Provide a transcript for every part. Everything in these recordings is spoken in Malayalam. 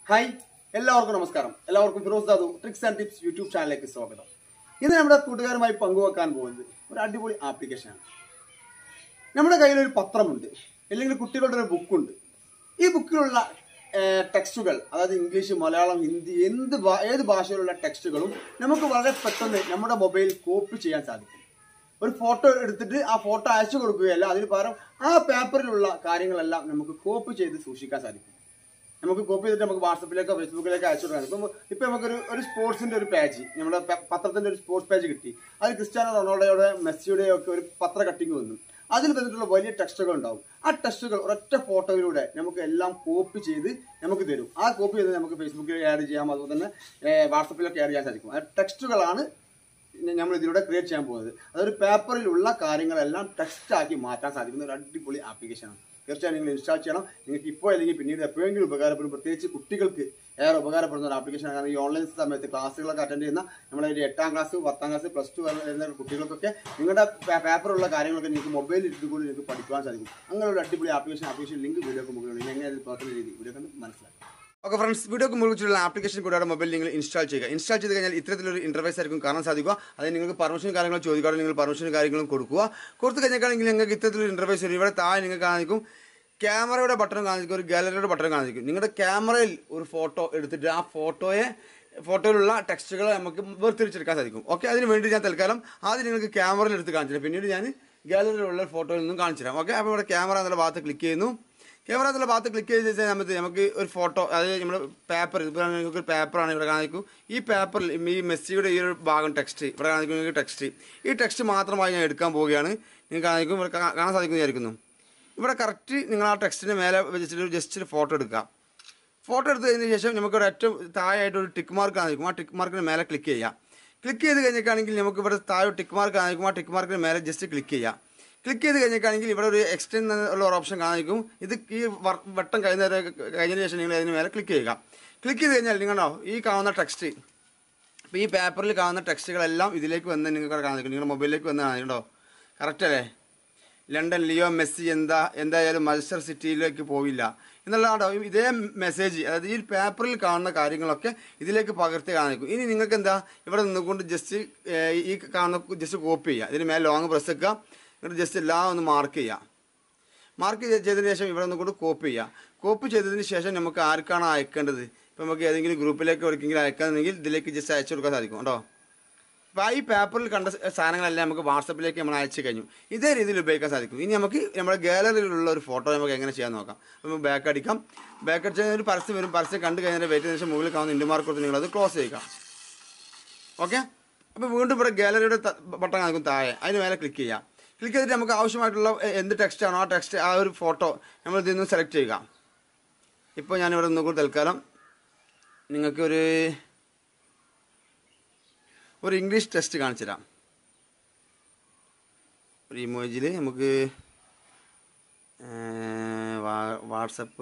ഹായ് എല്ലാവർക്കും നമസ്കാരം എല്ലാവർക്കും Firoz Dadu tricks and tips YouTube ചാനലിലേക്ക് സ്വാഗതം ഇന്ന് നമ്മുടെ കൂട്ടുകാരുമായി പങ്കുവെക്കാൻ പോകുന്നത് ഒരു അടിപൊളി ആപ്ലിക്കേഷനാണ് നമ്മുടെ കയ്യിൽ ഒരു പത്രമുണ്ട് അല്ലെങ്കിൽ കുട്ടികളുടെ ഒരു ബുക്കുണ്ട് ഈ ബുക്കിലുള്ള ടെക്സ്റ്റുകൾ അതായത് ഇംഗ്ലീഷ് മലയാളം ഹിന്ദി എന്ത് ഭാ- ഏത് ഭാഷയിലുള്ള ടെക്സ്റ്റുകളും നമുക്ക് വളരെ പെട്ടെന്ന് നമ്മുടെ മൊബൈൽ കോപ്പി ചെയ്യാൻ സാധിക്കും ഒരു ഫോട്ടോ എടുത്തിട്ട് ആ ഫോട്ടോ അയച്ചു കൊടുക്കുകയല്ല അതിന് പകരം ആ പേപ്പറിലുള്ള കാര്യങ്ങളെല്ലാം നമുക്ക് കോപ്പി ചെയ്ത് സൂക്ഷിക്കാൻ സാധിക്കും നമുക്ക് കോപ്പി ചെയ്തിട്ട് നമുക്ക് വാട്സപ്പിലേക്കോ ഫേസ്ബുക്കിലേക്കോ അയച്ചു കൊടുക്കാൻ ഇപ്പം ഇപ്പൊ നമുക്കൊരു ഒരു സ്പോർട്സിന്റെ ഒരു പേജ് നമ്മുടെ പ- പത്രത്തിന്റെ ഒരു സ്പോർട്സ് പേജ് കിട്ടി അത് ക്രിസ്ത്യാനോ റൊണാൾഡോയുടെ മെസ്സിയുടെയോ ഒക്കെ ഒരു പത്ര കട്ടിങ് വന്നു അതിൽ വന്നിട്ടുള്ള വലിയ ടെക്സ്റ്റുകൾ ഉണ്ടാവും ആ ടെക്സ്റ്റുകൾ ഒരൊറ്റ ഫോട്ടോയിലൂടെ നമുക്ക് എല്ലാം കോപ്പി ചെയ്ത് നമുക്ക് തരും ആ കോപ്പി ചെയ്ത് നമുക്ക് ഫേസ്ബുക്കിൽ ആഡ് ചെയ്യാം അതുപോലെ തന്നെ വാട്സപ്പിലൊക്കെ ആഡ് ചെയ്യാൻ സാധിക്കും ആ ടെക്സ്റ്റുകളാണ് നമ്മൾ ഇതിലൂടെ ക്രിയേറ്റ് ചെയ്യാൻ പോകുന്നത് അതൊരു പേപ്പറിലുള്ള കാര്യങ്ങളെല്ലാം ടെക്സ്റ്റ് ആക്കി മാറ്റാൻ സാധിക്കുന്ന ഒരു അടിപൊളി ആപ്ലിക്കേഷനാണ് തീർച്ചയായും നിങ്ങൾ ഇൻസ്റ്റാൾ ചെയ്യണം നിങ്ങൾക്ക് ഇപ്പോൾ അല്ലെങ്കിൽ പിന്നീട് എപ്പോഴെങ്കിലും ഉപകാരപ്പെടും പ്രത്യേകിച്ച് കുട്ടികൾക്ക് ഏറെ ഉപകാരപ്പെടുന്ന ഒരു ആപ്ലിക്കേഷനാണ് കാരണം ഈ ഓൺലൈൻ സമയത്ത് ക്ലാസ്സുകളൊക്കെ അറ്റൻഡ് ചെയ്യുന്ന നമ്മളെ ഒരു എട്ടാം ക്ലാസ് പത്താം ക്ലാസ് പ്ലസ് ടു വരുന്ന കുട്ടികൾക്കൊക്കെ നിങ്ങളുടെ പേപ്പറുള്ള കാര്യങ്ങളൊക്കെ നിങ്ങൾക്ക് മൊബൈലിൽ ഇരുന്നുകൊണ്ട് നിങ്ങൾക്ക് പഠിക്കുവാൻ സാധിക്കും അങ്ങനെ ഒരു അടിപൊളി ആപ്ലിക്കേഷൻ ആപ്ലിക്കേഷൻ ലിങ്ക് വീഡിയോക്ക് മുകളിലുണ്ട് ഇനി എങ്ങനെ ഇത് പ്രവർത്തന രീതി വീഡിയോ കണ്ട് മനസ്സിലാക്കാം ഓക്കെ ഫ്രണ്ട്സ് വീഡിയോക്ക് മുറിച്ചുള്ള ആപ്ലിക്കേഷൻ കൂടെ മൊബൈൽ നിങ്ങൾ ഇൻസ്റ്റാൾ ചെയ്യുക ഇൻസ്റ്റാൾ ചെയ്ത് കഴിഞ്ഞാൽ ഇത്തരത്തിലൊരു ഇന്റർഫേസ് ആയിരിക്കും കാണാൻ സാധിക്കുക അതായത് നിങ്ങൾക്ക് പെർമിഷൻ കാര്യങ്ങൾ ചോദിക്കാതെ നിങ്ങൾ പെർമിഷൻ കാര്യങ്ങളും കൊടുക്കുക കൊടുത്തു കഴിഞ്ഞാൽ നിങ്ങൾക്ക് ഇത്തരത്തിലൊരു ഇന്റർഫേസ് വരും ഇവിടെ താഴെ നിങ്ങൾക്ക് കാണിക്കും ക്യാമറയുടെ ബട്ടൺ കാണിക്കും ഒരു ഗാലറിയുടെ ബട്ടൺ കാണിക്കും നിങ്ങളുടെ ക്യാമറയിൽ ഒരു ഫോട്ടോ എടുത്തിട്ട് ആ ഫോട്ടോയെ ഫോട്ടോയിലുള്ള ടെക്സ്റ്റുകൾ നമുക്ക് വേർതിരിച്ചെടുക്കാൻ സാധിക്കും ഓക്കെ അതിന് വേണ്ടി ഞാൻ തൽക്കാലം ആദ്യം നിങ്ങൾക്ക് ക്യാമറയിൽ എടുത്ത് കാണിച്ചു തരാം പിന്നീട് ഞാൻ ഗാലറിയിലുള്ള ഫോട്ടോയിൽ നിന്നും കാണിച്ചു തരാം ഓക്കെ അപ്പോൾ ഇവിടെ ക്യാമറ എന്നുള്ള ഭാഗത്ത് ക്ലിക്ക് ചെയ്യുന്നു ക്യാമറ എന്നുള്ള ഭാഗത്ത് ക്ലിക്ക് ചെയ്ത് കഴിഞ്ഞാൽ നമുക്ക് നമുക്ക് ഒരു ഫോട്ടോ അതായത് നമ്മുടെ പേപ്പർ ഇപ്പോൾ നിങ്ങൾക്ക് ഒരു പേപ്പറാണ് ഇവിടെ കാണിക്കും ഈ പേപ്പറിൽ ഈ മെസ്സിയുടെ ഈ ഒരു ഭാഗം ടെക്സ്റ്റ് ഇവിടെ കാണിക്കും നിങ്ങൾക്ക് ടെക്സ്റ്റ് ഈ ടെക്സ്റ്റ് മാത്രമായി ഞാൻ എടുക്കാൻ പോവുകയാണ് നിങ്ങൾക്ക് കാണിക്കും ഇവിടെ കാ- കാണാൻ സാധിക്കും വിചാരിക്കുന്നു ഇവിടെ കറക്റ്റ് നിങ്ങൾ ആ ടെക്സ്റ്റിന് മേലെ വെച്ചിട്ട് ജസ്റ്റ് ഒരു ഫോട്ടോ എടുക്കുക ഫോട്ടോ എടുത്ത് കഴിഞ്ഞ ശേഷം നമുക്ക് ഒരു ഏറ്റവും താഴെയായിട്ട് ഒരു ടിക്ക് മാർക്ക് കാണിക്കും ആ ടിക്ക് മാർക്കിന് മേലെ ക്ലിക്ക് ചെയ്യാം ക്ലിക്ക് ചെയ്ത് കഴിഞ്ഞിട്ടാണെങ്കിൽ നമുക്ക് ഇവിടെ താഴെ ടിക്ക് മാർക്ക് കാണിക്കും ആ ടിക്ക് മാർക്കിന് മേലെ ജസ്റ്റ് ക്ലിക്ക് ചെയ്യാം ക്ലിക്ക് ചെയ്ത് കഴിഞ്ഞിട്ടാണെങ്കിൽ ഇവിടെ ഒരു എക്സ്റ്റെൻഡ് ഉള്ള ഒരു ഓപ്ഷൻ കാണിക്കും ഇത് ഈ വർ- വട്ടം കഴിഞ്ഞ കഴിഞ്ഞതിന് ശേഷം നിങ്ങൾ അതിന് മേലെ ക്ലിക്ക് ചെയ്യുക ക്ലിക്ക് ചെയ്ത് കഴിഞ്ഞാൽ നിങ്ങളോ ഈ കാണുന്ന ടെക്സ്റ്റ് അപ്പോൾ ഈ പേപ്പറിൽ കാണുന്ന ടെക്സ്റ്റുകളെല്ലാം ഇതിലേക്ക് വന്ന് നിങ്ങൾക്ക് കാണിക്കും നിങ്ങളുടെ മൊബൈലിലേക്ക് വന്ന് കാണിക്കണ്ടോ കറക്റ്റ് അല്ലേ ലണ്ടൻ ലിയോ മെസ്സി എന്താ എന്തായാലും മത്സർ സിറ്റിയിലേക്ക് പോവില്ല എന്നുള്ളതാണോ ഇതേ മെസ്സേജ് അതായത് ഈ പേപ്പറിൽ കാണുന്ന കാര്യങ്ങളൊക്കെ ഇതിലേക്ക് പകർത്തി കാണിക്കും ഇനി നിങ്ങൾക്ക് എന്താ ഇവിടെ നിന്നുകൊണ്ട് ജസ്റ്റ് ഈ കാണുന്ന ജസ്റ്റ് കോപ്പി ചെയ്യുക ഇതിന് മേലെ ലോങ് പ്രസ് വെക്കുക എന്നിട്ട് ജസ്റ്റ് എല്ലാം ഒന്ന് മാർക്ക് ചെയ്യുക മാർക്ക് ചെയ്തതിന് ശേഷം ഇവിടെ നിന്നുകൊണ്ട് കോപ്പി ചെയ്യുക കോപ്പി ചെയ്തതിന് ശേഷം നമുക്ക് ആർക്കാണ് അയക്കേണ്ടത് ഇപ്പം നമുക്ക് ഏതെങ്കിലും ഗ്രൂപ്പിലേക്ക് എവിടേക്കെങ്കിലും അയക്കാന്നുണ്ടെങ്കിൽ ഇതിലേക്ക് ജസ്റ്റ് അയച്ചു കൊടുക്കാൻ സാധിക്കും കേട്ടോ അപ്പോൾ ആ ഈ പേപ്പറിൽ കണ്ട സ- സാധനങ്ങളെല്ലാം നമുക്ക് വാട്സപ്പിലേക്ക് നമ്മൾ അയച്ചു കഴിഞ്ഞു ഇതേ രീതിയിൽ ഉപയോഗിക്കാൻ സാധിക്കും ഇനി നമുക്ക് നമ്മുടെ ഗാലറിയിലുള്ള ഒരു ഫോട്ടോ നമുക്ക് എങ്ങനെ ചെയ്യാൻ നോക്കാം അപ്പോൾ നമുക്ക് ബാക്ക് അടിക്കാം ബാക്ക് അടിച്ചാൽ ഒരു പരസ്യം വരും പരസ്യം കണ്ടു കഴിഞ്ഞാൽ വെയിറ്റ് ചെയ്തതിന് ശേഷം മുകളിൽ കാണുന്ന ഇൻഡു മാർക്ക് കൊടുത്ത് നിങ്ങളത് ക്ലോസ് ചെയ്യുക ഓക്കെ അപ്പോൾ വീണ്ടും ഇവിടെ ഗാലറിയുടെ ബട്ടൺ കാണിക്കും താഴെ അതിന് മേലെ ക്ലിക്ക് ചെയ്യുക ക്ലിക്ക് ചെയ്തിട്ട് നമുക്ക് ആവശ്യമായിട്ടുള്ള എ- എന്ത് ടെക്സ്റ്റ് ആണോ ആ ടെക്സ്റ്റ് ആ ഒരു ഫോട്ടോ നമ്മൾ ഇതിൽ നിന്ന് സെലക്ട് ചെയ്യുക ഇപ്പോൾ ഞാനിവിടെ നിന്നുകൂടി തൽക്കാലം നിങ്ങൾക്കൊരു ഒരു ഇംഗ്ലീഷ് ടെസ്റ്റ് കാണിച്ചു തരാം ഒരു ഇമോജിൽ നമുക്ക് വാട്സപ്പ്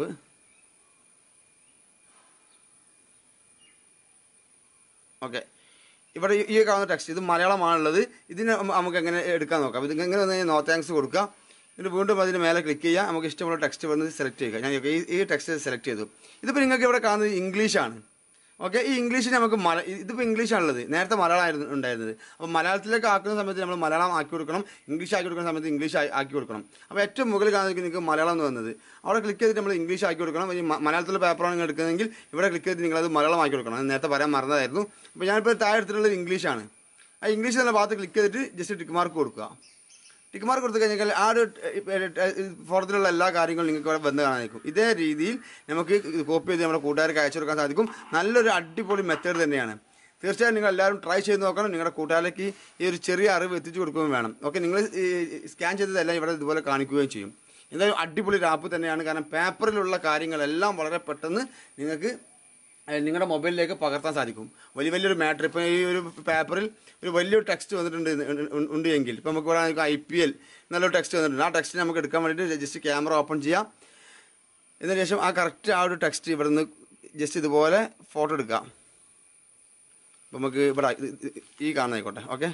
ഓക്കെ ഇവിടെ ഈ- ഈ കാണുന്ന ടെക്സ്റ്റ് ഇത് മലയാളമാണുള്ളത് ഇതിന് നമ്മ- നമുക്ക് എങ്ങനെ എടുക്കാൻ നോക്കാം ഇത് എങ്ങനെ വന്നു കഴിഞ്ഞാൽ നോ താങ്ക്സ് കൊടുക്കുക എന്നിട്ട് വീണ്ടും അതിന് മേലെ ക്ലിക്ക് ചെയ്യുക നമുക്ക് ഇഷ്ടമുള്ള ടെക്സ്റ്റ് വന്ന് സെലക്ട് ചെയ്യുക ഞാൻ ഈ ഈ ടെക്സ്റ്റ് സെലക്ട് ചെയ്തു ഇതിപ്പോൾ നിങ്ങൾക്ക് ഇവിടെ കാണുന്നത് ഇംഗ്ലീഷാണ് ഓക്കെ ഈ ഇംഗ്ലീഷിന് നമുക്ക് മല ഇതിപ്പോൾ ഇംഗ്ലീഷാണുള്ളത് നേരത്തെ മലയാളമായിരുന്നു ഉണ്ടായിരുന്നത് അപ്പോൾ മലയാളത്തിലേക്ക് ആക്കുന്ന സമയത്ത് നമ്മൾ മലയാളം ആക്കി കൊടുക്കണം ഇംഗ്ലീഷ് ആക്കി കൊടുക്കുന്ന സമയത്ത് ഇംഗ്ലീഷ് ആ- ആക്കി കൊടുക്കണം അപ്പോൾ ഏറ്റവും മുകളിൽ കാണുന്നത് നിങ്ങൾക്ക് മലയാളം എന്ന് വന്നത് അവിടെ ക്ലിക്ക് ചെയ്തിട്ട് നമ്മൾ ഇംഗ്ലീഷ് ആക്കി കൊടുക്കണം ഈ മ- മലയാളത്തിലെ പേപ്പറാണ് നിങ്ങൾ എടുക്കുന്നതെങ്കിൽ ഇവിടെ ക്ലിക്ക് ചെയ്തിട്ട് നിങ്ങളത് മലയാളം ആക്കി കൊടുക്കണം അത് നേരത്തെ പറയാൻ മറന്നതായിരുന്നു അപ്പോൾ ഞാനിപ്പോൾ താഴെ എടുത്തിട്ടുള്ളത് ഇംഗ്ലീഷാണ് ആ ഇംഗ്ലീഷ് എന്നുള്ള ഭാഗത്ത് ക്ലിക്ക് ചെയ്തിട്ട് ജസ്റ്റ് ടിക്ക് മാർക്ക് കൊടുക്കുക ടിക്ക് മാർക്ക് കൊടുത്തു കഴിഞ്ഞാൽ ആ ഒരു ഫോറത്തിലുള്ള എല്ലാ കാര്യങ്ങളും നിങ്ങൾക്ക് ഇവിടെ വന്ന് കാണാൻ ഇതേ രീതിയിൽ നമുക്ക് ഇത് കോപ്പി ചെയ്ത് നമ്മുടെ കൂട്ടുകാർക്ക് അയച്ചു കൊടുക്കാൻ സാധിക്കും നല്ലൊരു അടിപൊളി മെത്തേഡ് തന്നെയാണ് തീർച്ചയായും നിങ്ങൾ എല്ലാവരും ട്രൈ ചെയ്ത് നോക്കണം നിങ്ങളുടെ കൂട്ടുകാരിലേക്ക് ഈ ഒരു ചെറിയ അറിവ് എത്തിച്ചു കൊടുക്കുകയും വേണം ഓക്കെ നിങ്ങൾ സ്കാൻ ചെയ്തതെല്ലാം ഇവിടെ ഇതുപോലെ കാണിക്കുകയും ചെയ്യും എന്തായാലും അടിപൊളി ഒരു ആപ്പ് തന്നെയാണ് കാരണം പേപ്പറിലുള്ള കാര്യങ്ങളെല്ലാം വളരെ പെട്ടെന്ന് നിങ്ങൾക്ക് ഏഹ് നിങ്ങളുടെ മൊബൈലിലേക്ക് പകർത്താൻ സാധിക്കും വലിയ വലിയൊരു മാറ്റർ ഇപ്പോൾ ഈ ഒരു പേപ്പറിൽ ഒരു വലിയൊരു ടെക്സ്റ്റ് വന്നിട്ടുണ്ട് എന്ന് ഉ- ഉണ്ട് എങ്കിൽ ഇപ്പോൾ നമുക്ക് പറയാൻ ഐ പി എൽ നല്ലൊരു ടെക്സ്റ്റ് വന്നിട്ടുണ്ട് ആ ടെക്സ്റ്റ് നമുക്ക് എടുക്കാൻ വേണ്ടിയിട്ട് ജസ്റ്റ് ക്യാമറ ഓപ്പൺ ചെയ്യാം എന്നതിന് ശേഷം ആ കറക്റ്റ് ആ ഒരു ടെക്സ്റ്റ് ഇവിടെ നിന്ന് ജസ്റ്റ് ഇതുപോലെ ഫോട്ടോ എടുക്കാം അപ്പോൾ നമുക്ക് ഇവിടെ ഇത് ഇത് ഈ കാണുന്നതായിക്കോട്ടെ ഓക്കെ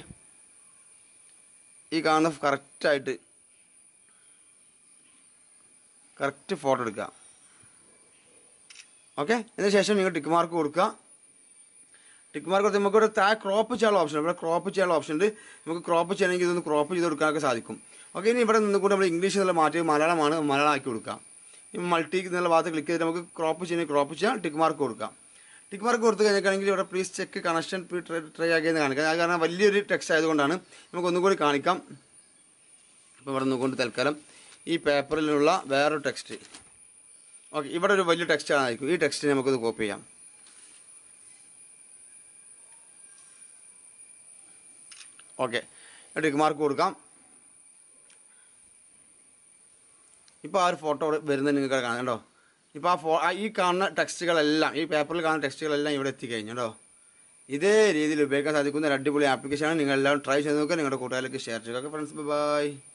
ഈ കാണുന്ന കറക്റ്റായിട്ട് കറക്റ്റ് ഫോട്ടോ എടുക്കുക ഓക്കെ അതിന് ശേഷം നിങ്ങൾ ടിക്ക് മാർക്ക് കൊടുക്കുക ടിക്ക് മാർക്ക് കൊടുത്ത് നമുക്ക് ഇവിടെ താഴെ ക്രോപ്പ് ചെയ്യാനുള്ള ഓപ്ഷൻ ഇവിടെ ക്രോപ്പ് ചെയ്യാനുള്ള ഓപ്ഷൻ ഉണ്ട് നമുക്ക് ക്രോപ്പ് ചെയ്യണമെങ്കിൽ ഇതൊന്ന് ക്രോപ്പ് ചെയ്ത് കൊടുക്കാനൊക്കെ സാധിക്കും ഓക്കെ ഇനി ഇവിടെ നിന്നുകൊണ്ട് നമ്മൾ ഇംഗ്ലീഷ് എന്നുള്ള മാറ്റി മലയാളമാണ് മലയാളം ആക്കി കൊടുക്കാം ഈ മൾട്ടി എന്നുള്ള ഭാഗത്ത് ക്ലിക്ക് ചെയ്തിട്ട് നമുക്ക് ക്രോപ്പ് ചെയ്യണമെങ്കിൽ ക്രോപ്പ് ചെയ്യാം ടിക്ക് മാർക്ക് കൊടുക്കാം ടിക്ക് മാർക്ക് കൊടുത്തു കഴിഞ്ഞിട്ടാണെങ്കിൽ ഇവിടെ പ്ലീസ് ചെക്ക് കണക്ഷൻ ട്രൈ ആക്കിയെന്ന് കാണിക്കാം അത് കാരണം വലിയൊരു ടെക്സ്റ്റ് ആയതുകൊണ്ടാണ് നമുക്ക് ഒന്നും കൂടി കാണിക്കാം ഇപ്പോൾ ഇവിടെ നിന്നുകൊണ്ട് തൽക്കാലം ഈ പേപ്പറിലുള്ള വേറൊരു ടെക്സ്റ്റ് ഓക്കെ ഇവിടെ ഒരു വലിയ ടെക്സ്റ്റ് ആയിരിക്കും ഈ ടെക്സ്റ്റ് നമുക്കൊന്ന് കോപ്പി ചെയ്യാം ഓക്കെ ടിക്ക് മാർക്ക് കൊടുക്കാം ഇപ്പോൾ ആ ഒരു ഫോട്ടോ വരുന്നത് നിങ്ങൾക്ക് കാണാം കേട്ടോ ഇപ്പോൾ ആ ഫോ ആ ഈ കാണുന്ന ടെക്സ്റ്റുകളെല്ലാം ഈ പേപ്പറിൽ കാണുന്ന ടെക്സ്റ്റുകളെല്ലാം ഇവിടെ എത്തിക്കഴിഞ്ഞു കേട്ടോ ഇതേ രീതിയിൽ ഉപയോഗിക്കാൻ സാധിക്കുന്ന ഒരു അടിപൊളി ആപ്ലിക്കേഷനാണ് നിങ്ങൾ എല്ലാവരും ട്രൈ ചെയ്ത് നോക്കുക നിങ്ങളുടെ കൂട്ടുകാരിലേക്ക് ഷെയർ ചെയ്യുക ഓക്കെ ഫ്രണ്ട്സ് ബൈ